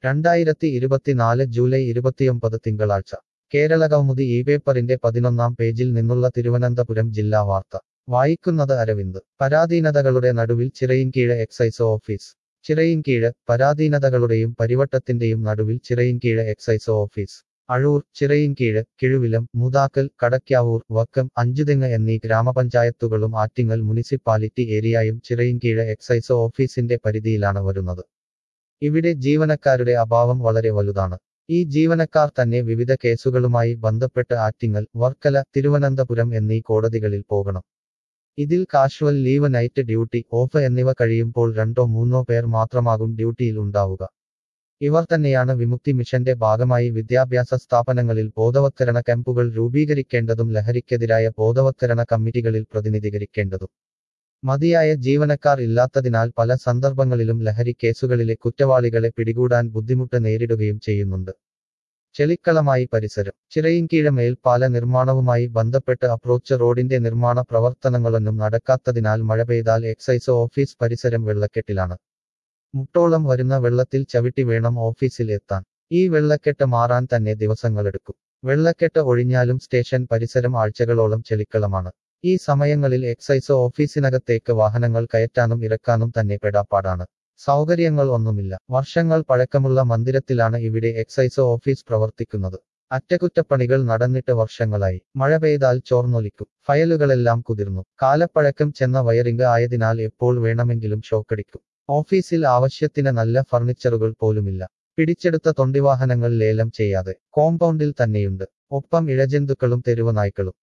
രണ്ടായിരത്തി ഇരുപത്തിനാല് ജൂലൈ ഇരുപത്തിയൊമ്പത് തിങ്കളാഴ്ച കേരള കൗമുദി ഈ പേപ്പറിന്റെ പതിനൊന്നാം പേജിൽ നിന്നുള്ള തിരുവനന്തപുരം ജില്ലാ വാർത്ത വായിക്കുന്നത് അരവിന്ദ് പരാധീനതകളുടെ നടുവിൽ ചിറയിൻകീഴ് എക്സൈസ് ഓഫീസ് ചിറയിൻകീഴ് പരാധീനതകളുടെയും പരിവട്ടത്തിന്റെയും നടുവിൽ ചിറയിൻകീഴ് എക്സൈസ് ഓഫീസ് അഴൂർ ചിറയിൻകീഴ് കിഴുവിലം മുതാക്കൽ കടയ്ക്കാവൂർ വക്കം അഞ്ചുതെങ്ങ് എന്നീ ഗ്രാമപഞ്ചായത്തുകളും ആറ്റിങ്ങൽ മുനിസിപ്പാലിറ്റി ഏരിയയും ചിറയിൻകീഴ് എക്സൈസ് ഓഫീസിന്റെ പരിധിയിലാണ് വരുന്നത് ഇവിടെ ജീവനക്കാരുടെ അഭാവം വളരെ വലുതാണ് ഈ ജീവനക്കാർ തന്നെ വിവിധ കേസുകളുമായി ബന്ധപ്പെട്ട് ആറ്റിങ്ങൽ വർക്കല തിരുവനന്തപുരം എന്നീ കോടതികളിൽ പോകണം ഇതിൽ casual leave night duty off എന്നിവ കഴിയുമ്പോൾ രണ്ടോ മൂന്നോ പേർ മാത്രമാകും ഡ്യൂട്ടിയിൽ ഉണ്ടാവുക ഇവർ തന്നെയാണ് വിമുക്തി മിഷന്റെ ഭാഗമായി വിദ്യാഭ്യാസ സ്ഥാപനങ്ങളിൽ ബോധവത്കരണ ക്യാമ്പുകൾ രൂപീകരിക്കേണ്ടതും ലഹരിക്കെതിരായ ബോധവത്കരണ കമ്മിറ്റികളിൽ പ്രതിനിധീകരിക്കേണ്ടതും മതിയായ ജീവനക്കാർ ഇല്ലാത്തതിനാൽ പല സന്ദർഭങ്ങളിലും ലഹരി കേസുകളിലെ കുറ്റവാളികളെ പിടികൂടാൻ ബുദ്ധിമുട്ട് നേരിടുകയും ചെയ്യുന്നുണ്ട് ചെളിക്കളമായി പരിസരം ചിറയിൻകീഴ മേൽപ്പാല നിർമ്മാണവുമായി ബന്ധപ്പെട്ട് അപ്രോച്ച് റോഡിന്റെ നിർമ്മാണ പ്രവർത്തനങ്ങളൊന്നും നടക്കാത്തതിനാൽ മഴ പെയ്താൽ എക്സൈസ് ഓഫീസ് പരിസരം വെള്ളക്കെട്ടിലാണ് മുട്ടോളം വരുന്ന വെള്ളത്തിൽ ചവിട്ടി വേണം ഓഫീസിൽ എത്താൻ ഈ വെള്ളക്കെട്ട് മാറാൻ തന്നെ ദിവസങ്ങളെടുക്കും വെള്ളക്കെട്ട് ഒഴിഞ്ഞാലും സ്റ്റേഷൻ പരിസരം ആഴ്ചകളോളം ചെളിക്കളമാണ് ഈ സമയങ്ങളിൽ എക്സൈസ് ഓഫീസിനകത്തേക്ക് വാഹനങ്ങൾ കയറ്റാനും ഇറക്കാനും തന്നെ പെടാപ്പാടാണ് സൗകര്യങ്ങൾ ഒന്നുമില്ല വർഷങ്ങൾ പഴക്കമുള്ള മന്ദിരത്തിലാണ് ഇവിടെ എക്സൈസ് ഓഫീസ് പ്രവർത്തിക്കുന്നത് അറ്റകുറ്റപ്പണികൾ നടന്നിട്ട് വർഷങ്ങളായി മഴ പെയ്താൽ ചോർന്നൊലിക്കും ഫയലുകളെല്ലാം കുതിർന്നു കാലപ്പഴക്കം ചെന്ന വയറിംഗ് ആയതിനാൽ എപ്പോൾ വേണമെങ്കിലും ഷോക്കടിക്കും ഓഫീസിൽ ആവശ്യത്തിന് നല്ല ഫർണിച്ചറുകൾ പോലുമില്ല പിടിച്ചെടുത്ത തൊണ്ടിവാഹനങ്ങൾ ലേലം ചെയ്യാതെ കോമ്പൗണ്ടിൽ തന്നെയുണ്ട് ഒപ്പം ഇഴജന്തുക്കളും തെരുവ് നായ്ക്കളും